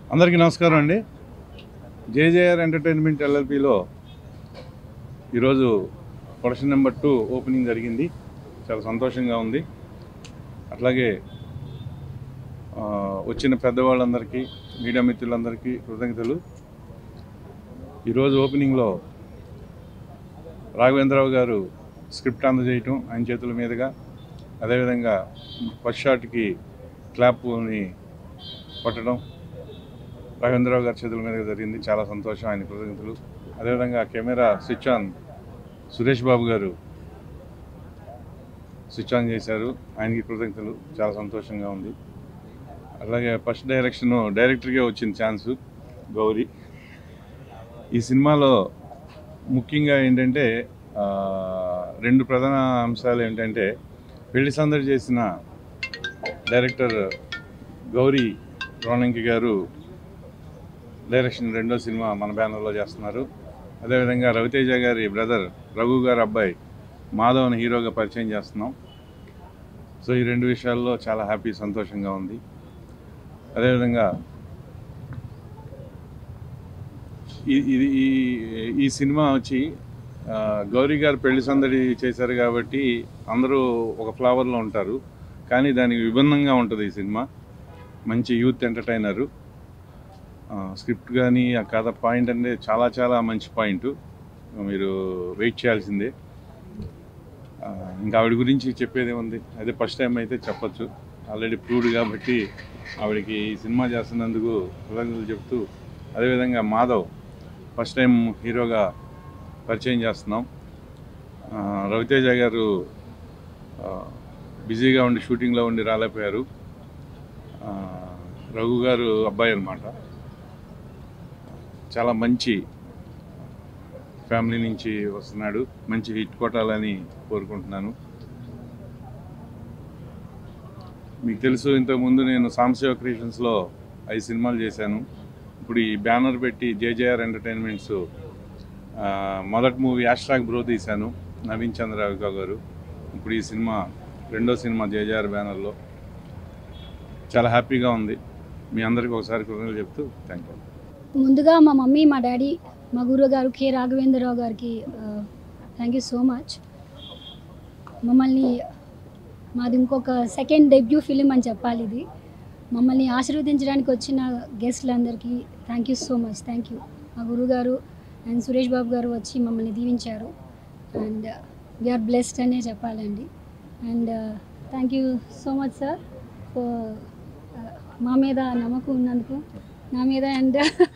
అందరికీ నమస్కారం అండి జేజేఆర్ ఎంటర్టైన్మెంట్ ఎల్ఎల్పిలో ఈరోజు ప్రొడక్షన్ నెంబర్ టూ ఓపెనింగ్ జరిగింది చాలా సంతోషంగా ఉంది అట్లాగే ఆ, వచ్చిన పెద్దవాళ్ళందరికీ మీడియా మిత్రులందరికీ కృతజ్ఞతలు ఈరోజు ఓపెనింగ్లో రాఘవేంద్రరావు గారు స్క్రిప్ట్ అందజేయటం ఆయన చేతుల మీదుగా అదేవిధంగా ఫస్ట్ షాట్కి క్లాప్ని కొట్టడం రాఘవేంద్రరావు గారి చేతుల మీదుగా జరిగింది చాలా సంతోషం ఆయన కృతజ్ఞతలు అదేవిధంగా camera switch on Suresh Babu garu switch on చేశారు ఆయనకి కృతజ్ఞతలు చాలా సంతోషంగా ఉంది అలాగే ఫస్ట్ డైరెక్షన్ డైరెక్టర్గా వచ్చిన ఛాన్సు గౌరీ ఈ సినిమాలో ముఖ్యంగా ఏంటంటే ఆ, రెండు ప్రధాన అంశాలు ఏంటంటే పెళ్లి సందడి చేసిన డైరెక్టర్ గౌరీ రోనంకి గారు డైరెక్షన్ రెండో సినిమా మన బ్యానర్లో చేస్తున్నారు అదేవిధంగా రవితేజ గారి బ్రదర్ రఘు గారి అబ్బాయి మాధవ్ని హీరోగా పరిచయం చేస్తున్నాం సో ఈ రెండు విషయాల్లో చాలా హ్యాపీ సంతోషంగా ఉంది అదేవిధంగా ఈ- ఇది ఈ ఈ సినిమా వచ్చి ఆ, గౌరీ గారు పెళ్లి సందడి చేశారు కాబట్టి అందరూ ఒక ఫ్లవర్లో ఉంటారు కానీ దానికి విభిన్నంగా ఉంటుంది ఈ సినిమా మంచి యూత్ ఎంటర్టైనరు స్క్రిప్ట్ కానీ ఆ కథ పాయింట్ అంటే చాలా చాలా మంచి పాయింట్ మీరు వెయిట్ చేయాల్సిందే ఆ, ఇంకా ఆవిడ గురించి చెప్పేది ఉంది అదే ఫస్ట్ టైం అయితే చెప్పొచ్చు ఆల్రెడీ ప్రూవ్డ్ కాబట్టి ఆవిడకి ఈ సినిమా చేస్తున్నందుకు కృతజ్ఞతలు చెప్తూ అదేవిధంగా మాధవ్ ఫస్ట్ టైం హీరోగా పరిచయం చేస్తున్నాం ఆ, రవితేజ గారు ఆ, బిజీగా ఉండి షూటింగ్లో ఉండి రాలేకపోయారు ఆ, రఘు గారు అబ్బాయి అనమాట చాలా మంచి ఫ్యామిలీ నుంచి వస్తున్నాడు మంచి హిట్ కొట్టాలని కోరుకుంటున్నాను మీకు తెలుసు ఇంతకుముందు నేను సాంశివ క్రియేషన్స్లో ఐదు సినిమాలు చేశాను ఇప్పుడు ఈ బ్యానర్ పెట్టి జేజేఆర్ ఎంటర్టైన్మెంట్స్ ఆ, మొదటి మూవీ యాష్ట్రాక్ బ్రో తీశాను నవీన్ చంద్రరావు గారు ఇప్పుడు ఈ సినిమా రెండో సినిమా జేజేఆర్ బ్యానర్లో చాలా హ్యాపీగా ఉంది మీ అందరికీ ఒకసారి కృతజ్ఞతలు చెప్తూ థ్యాంక్ యూ ముందుగా మా మమ్మీ మా డాడీ మా గురువు గారు కె రాఘవేంద్రరావు గారికి థ్యాంక్ యూ సో మచ్ మమ్మల్ని మాది ఇంకొక సెకండ్ డెబ్యూ ఫిలిం అని చెప్పాలి ఇది మమ్మల్ని ఆశీర్వదించడానికి వచ్చిన గెస్ట్లందరికీ thank you so much thank you మా గురుగారు అండ్ సురేష్ బాబు గారు వచ్చి మమ్మల్ని దీవించారు అండ్ వీఆర్ బ్లెస్డ్ అనే చెప్పాలండి and thank you so much sir for మా మీద నమ్మకం ఉన్నందుకు నా మీద అండ్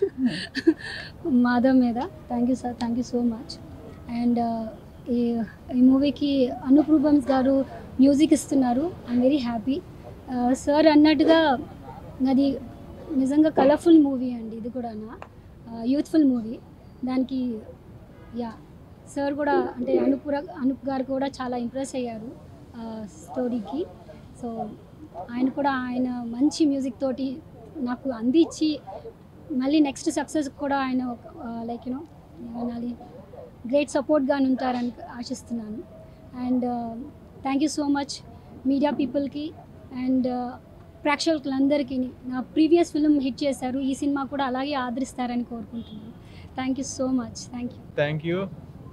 మాధవ్ మీద thank you sir thank you so much and ఈ ఈ మూవీకి అనూప్ రూబమ్స్ గారు మ్యూజిక్ ఇస్తున్నారు ఐఎమ్ వెరీ హ్యాపీ సార్ అన్నట్టుగా అది నిజంగా కలర్ఫుల్ మూవీ అండి ఇది కూడా యూత్ఫుల్ మూవీ దానికి యా సార్ కూడా అంటే అనూప్ ర- అనూప్ గారు కూడా చాలా ఇంప్రెస్ అయ్యారు స్టోరీకి సో ఆయన కూడా ఆయన మంచి మ్యూజిక్ తోటి నాకు అందించి మళ్ళీ నెక్స్ట్ సక్సెస్ కూడా ఆయన లైక్ యూనో ఏమనాలి గ్రేట్ సపోర్ట్గా ఉంటారని ఆశిస్తున్నాను and thank you so much media పీపుల్కి అండ్ ప్రేక్షకులందరికీ నా ప్రీవియస్ ఫిల్మ్ హిట్ చేశారు ఈ సినిమా కూడా అలాగే ఆదరిస్తారని కోరుకుంటున్నాను thank you so much thank you thank you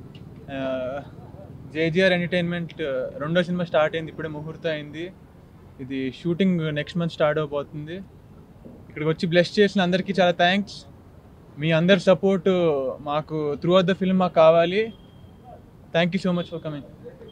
JGR Entertainment రెండో సినిమా స్టార్ట్ అయింది ఇప్పుడే ముహూర్తం అయింది ఇది షూటింగ్ నెక్స్ట్ మంత్ స్టార్ట్ అవబోతుంది ఇక్కడికి వచ్చి బ్లెస్ చేసిన అందరికీ చాలా థ్యాంక్స్ మీ అందరి సపోర్ట్ మాకు త్రూ అవుట్ ద ఫిల్మ్ మాకు కావాలి thank you so much for coming